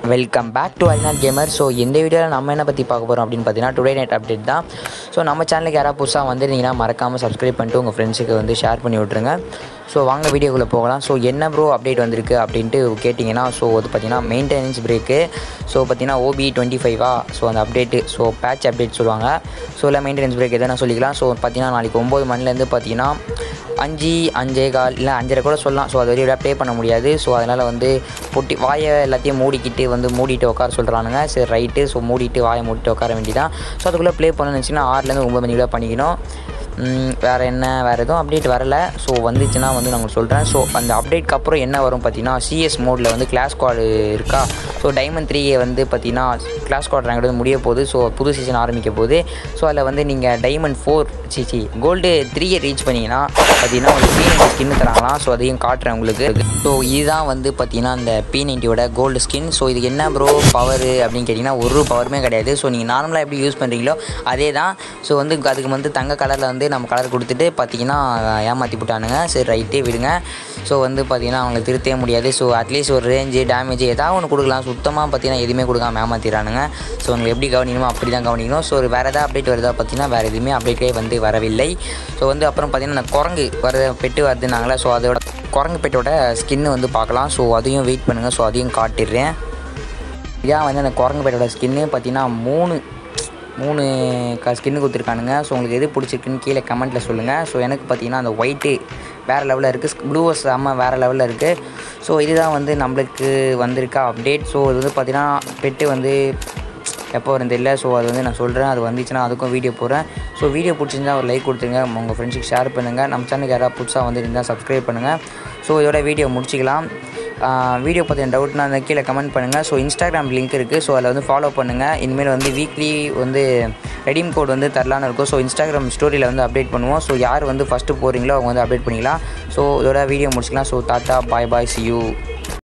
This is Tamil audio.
வெல்கம் பேக் டு அரிநாட் கேமர் ஸோ இந்த வீடியோவில் நம்ம என்ன பற்றி பார்க்க போகிறோம் அப்படின்னு பார்த்தீங்கன்னா டுடே நைட் அப்டேட் தான் ஸோ நம்ம சேனலுக்கு யாராவது புதுசாக வந்திருந்தீங்கன்னா மறக்காமல் சப்ஸ்கிரைப் பண்ணிட்டு உங்கள் ஃப்ரெண்ட்ஸுக்கு வந்து ஷேர் பண்ணி விட்ருங்க ஸோ வாங்க வீடியோக்குள்ளே போகலாம் ஸோ என்ன ப்ரோ அப்டேட் வந்திருக்கு அப்படின்ட்டு கேட்டிங்கன்னா ஸோ அது பார்த்தீங்கன்னா மெயின்டெனன்ஸ் பிரேக்கு ஸோ பார்த்தீங்கன்னா ஓபி டுவெண்ட்டி ஃபைவா ஸோ அந்த அப்டேட்டு ஸோ பேட்ச் அப்டேட் சொல்லுவாங்க ஸோ இல்லை மெயின்டெனன்ஸ் பிரேக் எதனா சொல்லிக்கலாம் ஸோ பார்த்தீங்கன்னா நாளைக்கு ஒம்பது மணிலேருந்து பார்த்தீங்கன்னா அஞ்சு அஞ்சே கால் இல்லை அஞ்சரை கூட சொல்லலாம் ஸோ அது வரையும் ப்ளே பண்ண முடியாது ஸோ அதனால் வந்து பொட்டி வாயை எல்லாத்தையும் மூடிக்கிட்டு வந்து மூடிட்டு உட்கார சொல்கிறானுங்க சரி ரைட்டு ஸோ மூடிட்டு வாயை மூடிட்டு உட்கார வேண்டியதான் ஸோ அதுக்குள்ளே ப்ளே பண்ணணும்னு நினச்சிங்கன்னா ஆறுலேருந்து ஒம்பது மணிக்குள்ளே பண்ணிக்கணும் ம், வேறு என்ன வேறு எதுவும் அப்டேட் வரல ஸோ வந்துச்சுன்னா வந்து நான் உங்களுக்கு சொல்கிறேன் ஸோ அந்த அப்டேட்க்கு அப்புறம் என்ன வரும் பார்த்தீங்கன்னா சிஎஸ் மோடில் வந்து கிளாஸ் ஸ்குவாடு இருக்கா ஸோ டைமண்ட் த்ரீயை வந்து பார்த்தீங்கன்னா கிளாஸ் ஸ்குவாட் ரேங்க் வந்து முடிய போகுது ஸோ புது சீசன் ஆரம்பிக்க போகுது ஸோ அதில் வந்து நீங்கள் டைமண்ட் ஃபோர் சிச்சி கோல்டு த்ரீயை ரீச் பண்ணிங்கன்னா பார்த்தீங்கன்னா உங்களுக்கு பி நைன்டி ஸ்கின் தராங்களாம் ஸோ அதையும் காட்டுறேன் உங்களுக்கு ஸோ இதுதான் வந்து பார்த்தீங்கன்னா அந்த பி நைன்ட்டியோட கோல்டு ஸ்கின் ஸோ இதுக்கு என்ன ப்ரோ பவர் அப்படின்னு கேட்டிங்கன்னா ஒரு பவருமே கிடையாது ஸோ நீங்கள் நார்மலாக எப்படி யூஸ் பண்ணுறீங்களோ அதே தான் ஸோ வந்து அதுக்கு வந்து தங்க கலரில் வந்து நம்ம கலர் கொடுத்துட்டு பார்த்தீங்கன்னா ஏமாற்றி விட்டானுங்க சரி ரைட்டே விடுங்க ஸோ வந்து பார்த்தீங்கன்னா அவங்களை திருத்தவே முடியாது ஸோ அட்லீஸ்ட் ஒரு ரேஞ்சு டேமேஜ் ஏதாவது ஒன்று கொடுக்கலாம் சுத்தமாக பார்த்தீங்கன்னா எதுவுமே கொடுக்காம ஏமாத்திடுறானுங்க ஸோ உங்களுக்கு எப்படி கவனிக்கணுமோ அப்படி தான் கவனிக்கணும் ஸோ வேறு ஏதாவது அப்டேட் வருதா பார்த்தீங்கன்னா வேறு எதுவுமே அப்டேட்டே வந்து வரவில்லை ஸோ வந்து அப்புறம் பார்த்தீங்கன்னா இந்த குரங்கு வர பெட்டு வருதுனாங்களே ஸோ அதோட குரங்கு பெட்டோட ஸ்கின்னு வந்து பார்க்கலாம் ஸோ அதையும் வெயிட் பண்ணுங்கள் ஸோ அதையும் காட்டிடுறேன் இதான் வந்து அந்த குரங்கு பெட்டோட ஸ்கின்னு பார்த்தீங்கன்னா மூணு மூணு க ஸ்கின்னு கொடுத்துருக்கானுங்க ஸோ உங்களுக்கு எது பிடிச்சிருக்குன்னு கீழே கமெண்ட்டில் சொல்லுங்கள் ஸோ எனக்கு பார்த்தீங்கன்னா அந்த ஒயிட்டு வேறு லெவலில் இருக்குது ப்ளூ செம்ம வேறு லெவலில் இருக்குது ஸோ இதுதான் வந்து நம்மளுக்கு வந்திருக்கா அப்டேட் ஸோ இது வந்து பார்த்தீங்கன்னா பெட்டு வந்து எப்போ வரும் தெரியல ஸோ அது வந்து நான் சொல்கிறேன் அது வந்துச்சுன்னா அதுக்கும் வீடியோ போடுறேன் ஸோ வீடியோ பிடிச்சிருந்தா ஒரு லைக் கொடுத்துருங்க உங்கள் ஃப்ரெண்ட்ஸுக்கு ஷேர் பண்ணுங்கள் நம்ம சேனலுக்கு யாராவது புதுசாக வந்துருந்தால் சப்ஸ்கிரைப் பண்ணுங்கள் ஸோ இதோட வீடியோ முடிச்சிக்கலாம் வீடியோ பற்றின டவுட்னா அந்த கீழே கமெண்ட் பண்ணுங்கள் ஸோ இன்ஸ்டாகிராம் லிங்க் இருக்குது ஸோ அதில் வந்து ஃபாலோ பண்ணுங்கள் இனிமேல் வந்து வீக்லி வந்து ரெடீம் கோட் வந்து தரலான்னு இருக்கும் ஸோ இன்ஸ்டாகிராம் ஸ்டோரியில் வந்து அப்டேட் பண்ணுவோம் ஸோ யார் வந்து ஃபஸ்ட்டு போகிறீங்களோ அவங்க வந்து அப்டேட் பண்ணிக்கலாம் ஸோ இதோட வீடியோ முடிச்சிக்கலாம் ஸோ தாத்தா பாய் பாய் சி யூ